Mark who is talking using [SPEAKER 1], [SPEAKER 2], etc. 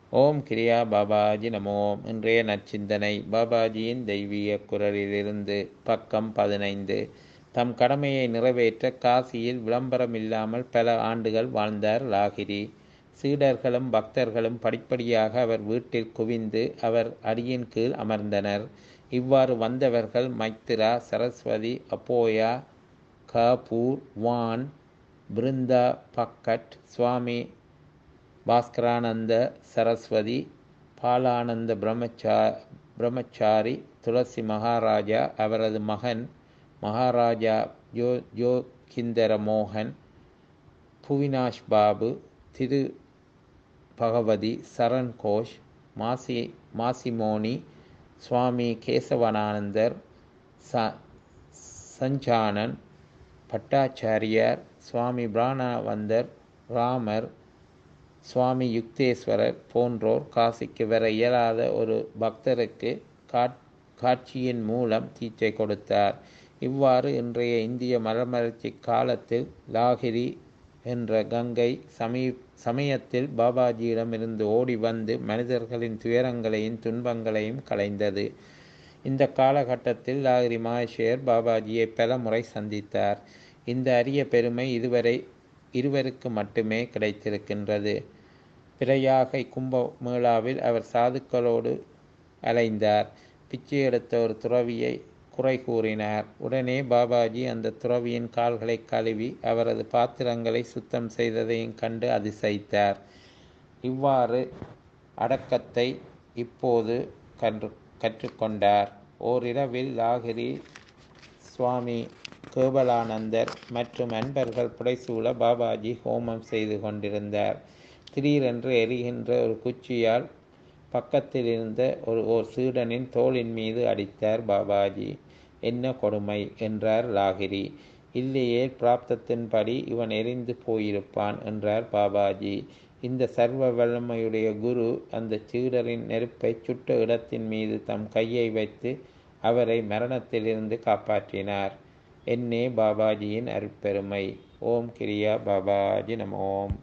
[SPEAKER 1] ஓம் கிரியா பாபாஜி நமோம் இன்றைய நச்சிந்தனை பாபாஜியின் தெய்வீக குரலிலிருந்து பக்கம் பதினைந்து தம் கடமையை நிறைவேற்ற காசியில் விளம்பரமில்லாமல் பல ஆண்டுகள் வாழ்ந்தார் லாகிரி சீடர்களும் பக்தர்களும் படிப்படியாக அவர் வீட்டில் குவிந்து அவர் அடியின் கீழ் அமர்ந்தனர் இவ்வாறு வந்தவர்கள் மைத்திரா சரஸ்வதி அப்போயா கபூர் வான் பிருந்தா பக்கட் சுவாமி பாஸ்கரானந்த சரஸ்வதி பாலானந்த பிரம்மச்சா பிரம்மச்சாரி துளசி மகாராஜா அவரது மகன் மகாராஜா ஜோ ஜோகிந்தர மோகன் புவினாஷ் பாபு திரு பகவதி சரண் கோஷ் மாசி மாசிமோனி சுவாமி கேசவனானந்தர் ச சஞ்சானன் பட்டாச்சாரியார் சுவாமி பிராணவந்தர் ராமர் சுவாமி யுக்தேஸ்வரர் போன்றோர் காசிக்கு வர இயலாத ஒரு பக்தருக்கு காட்சியின் மூலம் தீட்சை கொடுத்தார் இவ்வாறு இன்றைய இந்திய மரமலர்ச்சி காலத்தில் லாகிரி என்ற கங்கை சமீ சமயத்தில் பாபாஜியிடமிருந்து ஓடி வந்து மனிதர்களின் துயரங்களையும் துன்பங்களையும் களைந்தது இந்த காலகட்டத்தில் லாகிரி மகேஷர் பாபாஜியை பல முறை சந்தித்தார் இந்த அரிய பெருமை இதுவரை இருவருக்கு மட்டுமே கிடைத்திருக்கின்றது பிரயாகை கும்பமேளாவில் அவர் சாதுக்களோடு அலைந்தார் பிச்சை எடுத்த ஒரு துறவியை குறை கூறினார் உடனே பாபாஜி அந்த துறவியின் கால்களை கழுவி அவரது பாத்திரங்களை சுத்தம் செய்ததையும் கண்டு அதிசயித்தார் இவ்வாறு அடக்கத்தை இப்போது கன்று கற்றுக்கொண்டார் ஓரிரவில் லாகிரி சுவாமி கேபலானந்தர் மற்றும் அன்பர்கள் புடைசூழ பாபாஜி ஹோமம் செய்து கொண்டிருந்தார் திடீரென்று எரிகின்ற ஒரு குச்சியால் பக்கத்தில் இருந்த ஒரு ஓர் சீடனின் தோளின் மீது அடித்தார் பாபாஜி என்ன கொடுமை என்றார் லாகிரி இல்லையே பிராப்தத்தின்படி இவன் எரிந்து போயிருப்பான் என்றார் பாபாஜி இந்த சர்வ வல்லமையுடைய குரு அந்த சீடரின் நெருப்பை சுட்ட இடத்தின் மீது தம் கையை வைத்து அவரை மரணத்திலிருந்து காப்பாற்றினார் என்னே பாபாஜியின் அருட்பெருமை ஓம் கிரியா பாபாஜி நம ஓம்